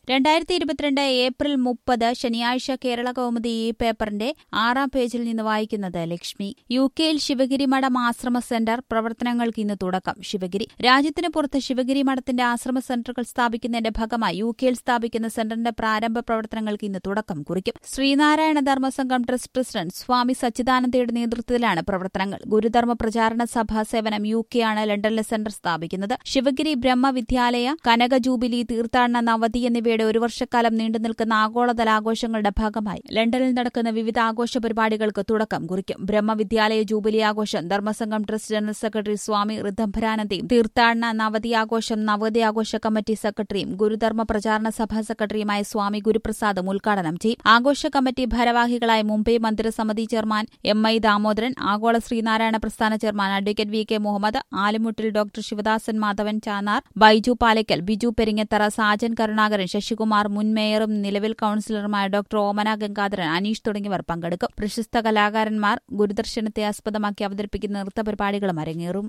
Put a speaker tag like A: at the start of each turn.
A: രണ്ടായിരത്തി ഇരുപത്തിരണ്ട് ഏപ്രിൽ മുപ്പത് ശനിയാഴ്ച കേരള കൗമുദി ഈ പേപ്പറിന്റെ ആറാം പേജിൽ നിന്ന് വായിക്കുന്നത് ലക്ഷ്മി യു കെയിൽ ശിവഗിരി മഠം ആശ്രമ സെന്റർ പ്രവർത്തനങ്ങൾക്ക് ഇന്ന് തുടക്കം ശിവഗിരി രാജ്യത്തിന് പുറത്ത് ശിവഗിരി മഠത്തിന്റെ ആശ്രമ സെന്ററുകൾ സ്ഥാപിക്കുന്നതിന്റെ ഭാഗമായി യു കെയിൽ സ്ഥാപിക്കുന്ന സെന്ററിന്റെ പ്രാരംഭ പ്രവർത്തനങ്ങൾക്ക് ഇന്ന് തുടക്കം കുറിക്കും ശ്രീനാരായണ ധർമ്മസംഘം ട്രസ്റ്റ് പ്രസിഡന്റ് സ്വാമി സച്ചിദാനന്ദയുടെ നേതൃത്വത്തിലാണ് പ്രവർത്തനങ്ങൾ ഗുരുധർമ്മ പ്രചാരണ സഭാ സേവനം യു കെ ആണ് ലണ്ടനിലെ സെന്റർ സ്ഥാപിക്കുന്നത് ശിവഗിരി ബ്രഹ്മവിദ്യാലയ കനക ജൂബിലി തീർത്ഥാടന നവതി എന്നിവയുടെ ഒരു വർഷക്കാലം നീണ്ടുനിൽക്കുന്ന ആഗോളതല ആഘോഷങ്ങളുടെ ഭാഗമായി ലണ്ടനിൽ നടക്കുന്ന വിവിധ ആഘോഷ പരിപാടികൾക്ക് തുടക്കം കുറിക്കും ബ്രഹ്മവിദ്യാലയ ജൂബിലി ആഘോഷം Dharmasangham trust general secretary Swami ഋദ്ധംഭരാനന്ദയും തീർത്ഥാടന നവതി ആഘോഷം നവതി ആഘോഷ കമ്മിറ്റി സെക്രട്ടറിയും ഗുരുധർമ്മ പ്രചാരണ സഭാ സെക്രട്ടറിയുമായ സ്വാമി ഗുരുപ്രസാദും ഉദ്ഘാടനം ചെയ്യും ആഘോഷ കമ്മിറ്റി ഭാരവാഹികളായ Mumbai Mandirasamithi chairman M I Damodaran ആഗോള ശ്രീനാരായണ പ്രസ്ഥാന chairman advocate V K Muhammad Alumuttil doctor Sivadasan Madhavan Chanar Baiju Palakkal Biju Peringathara Sajan Karunakaran Sasikumar മുൻ മേയറും നിലവിൽ കൌൺസിലറുമായ ഡോക്ടർ ഓമന ഗംഗാധരൻ അനീഷ് തുടങ്ങിയവർ പങ്കെടുക്കും പ്രശസ്ത കലാകാരന്മാർ ഗുരുദർശനത്തെ ആസ്പദമാക്കി അവതരിപ്പിക്കുന്ന നൃത്തപരിപാടികളും അരങ്ങേറും